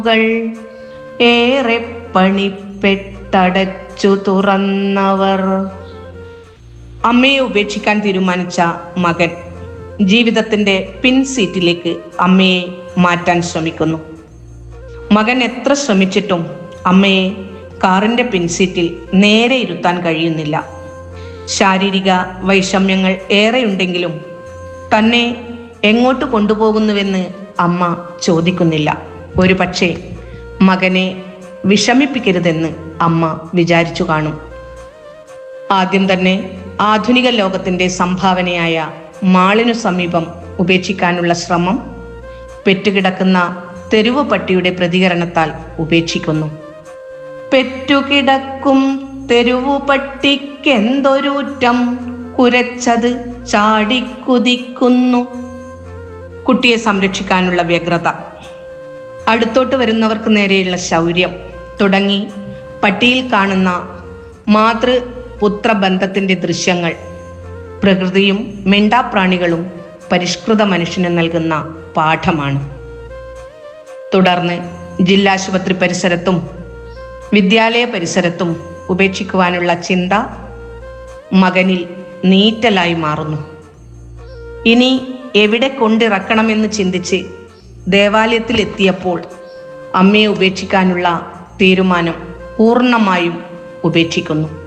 കൾ ഏറെ പണിപ്പെട്ടടച്ചു തുറന്നവർ അമ്മയെ ഉപേക്ഷിക്കാൻ തീരുമാനിച്ച മകൻ ജീവിതത്തിന്റെ പിൻസീറ്റിലേക്ക് അമ്മയെ മാറ്റാൻ ശ്രമിക്കുന്നു മകൻ എത്ര ശ്രമിച്ചിട്ടും അമ്മയെ കാറിന്റെ പിൻസീറ്റിൽ നേരെ ഇരുത്താൻ കഴിയുന്നില്ല ശാരീരിക വൈഷമ്യങ്ങൾ ഏറെയുണ്ടെങ്കിലും തന്നെ എങ്ങോട്ട് കൊണ്ടുപോകുന്നുവെന്ന് അമ്മ ചോദിക്കുന്നില്ല ഒരു പക്ഷേ മകനെ വിഷമിപ്പിക്കരുതെന്ന് അമ്മ വിചാരിച്ചു കാണും ആദ്യം തന്നെ ആധുനിക ലോകത്തിന്റെ സംഭാവനയായ മാളിനു സമീപം ഉപേക്ഷിക്കാനുള്ള ശ്രമം പെറ്റുകിടക്കുന്ന തെരുവ് പട്ടിയുടെ പ്രതികരണത്താൽ ഉപേക്ഷിക്കുന്നു പെറ്റുകിടക്കും തെരുവു പട്ടിക്കെന്തൊരൂറ്റം കുരച്ചത് ചാടിക്കുതിക്കുന്നു കുട്ടിയെ സംരക്ഷിക്കാനുള്ള വ്യഗ്രത അടുത്തോട്ട് വരുന്നവർക്ക് നേരെയുള്ള ശൗര്യം തുടങ്ങി പട്ടിയിൽ കാണുന്ന മാതൃപുത്ര ബന്ധത്തിന്റെ ദൃശ്യങ്ങൾ പ്രകൃതിയും മിണ്ടാപ്രാണികളും പരിഷ്കൃത മനുഷ്യന് നൽകുന്ന പാഠമാണ് തുടർന്ന് ജില്ലാശുപത്രി പരിസരത്തും വിദ്യാലയ പരിസരത്തും ഉപേക്ഷിക്കുവാനുള്ള ചിന്ത മകനിൽ നീറ്റലായി മാറുന്നു ഇനി എവിടെ കൊണ്ടിറക്കണമെന്ന് ചിന്തിച്ച് ദേവാലയത്തിൽ എത്തിയപ്പോൾ അമ്മയെ ഉപേക്ഷിക്കാനുള്ള തീരുമാനം പൂർണ്ണമായും ഉപേക്ഷിക്കുന്നു